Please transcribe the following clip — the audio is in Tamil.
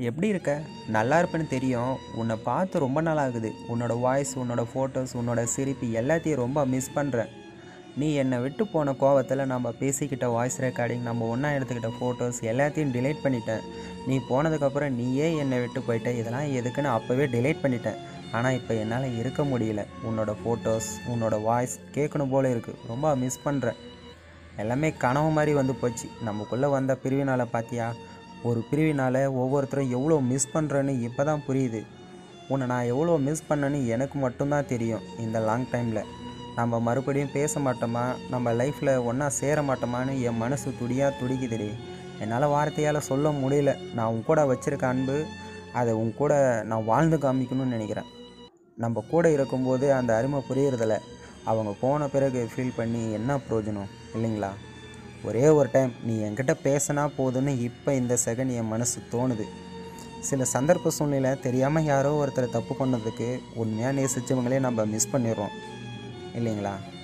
எப்படி இருக்க நல்லா இருப்பேன்னு தெரியும் உன்னை பார்த்து ரொம்ப நாள் ஆகுது உன்னோட வாய்ஸ் உன்னோட ஃபோட்டோஸ் உன்னோட சிரிப்பு எல்லாத்தையும் ரொம்ப மிஸ் பண்ணுறேன் நீ என்னை விட்டு போன கோவத்தில் நம்ம பேசிக்கிட்ட வாய்ஸ் ரெக்கார்டிங் நம்ம ஒன்றா எடுத்துக்கிட்ட ஃபோட்டோஸ் எல்லாத்தையும் டிலீட் பண்ணிட்டேன் நீ போனதுக்கப்புறம் நீயே என்னை விட்டு போயிட்ட இதெல்லாம் எதுக்குன்னு அப்போவே டிலீட் பண்ணிட்டேன் ஆனால் இப்போ என்னால் இருக்க முடியல உன்னோட ஃபோட்டோஸ் உன்னோட வாய்ஸ் கேட்கணும் போல இருக்குது ரொம்ப மிஸ் பண்ணுறேன் எல்லாமே கனவு மாதிரி வந்து போச்சு நமக்குள்ளே வந்த பிரிவினால் பார்த்தியா ஒரு பிரிவினால் ஒவ்வொருத்தரும் எவ்வளோ மிஸ் பண்ணுறேன்னு இப்போ தான் புரியுது உன்னை நான் எவ்வளோ மிஸ் பண்ணேன்னு எனக்கு மட்டும்தான் தெரியும் இந்த லாங் டைமில் நம்ம மறுபடியும் பேச மாட்டோமா நம்ம லைஃப்பில் ஒன்றா சேர மாட்டோமான்னு என் மனசு துடியாக துடிக்குதுடி என்னால் வார்த்தையால் சொல்ல முடியல நான் உன் கூட வச்சுருக்க அன்பு அதை உன் கூட நான் வாழ்ந்து காமிக்கணும்னு நினைக்கிறேன் நம்ம கூட இருக்கும்போது அந்த அருமை புரியறதில்ல அவங்க போன பிறகு ஃபீல் பண்ணி என்ன பிரயோஜனம் இல்லைங்களா ஒரே ஒரு டைம் நீ என்கிட்ட பேசினா போதுன்னு இப்போ இந்த செகண்ட் என் மனசு தோணுது சில சந்தர்ப்ப சூழ்நிலை தெரியாமல் யாரோ ஒருத்தர் தப்பு பண்ணதுக்கு உண்மையாக நேசிச்சவங்களே நம்ம மிஸ் பண்ணிடுறோம் இல்லைங்களா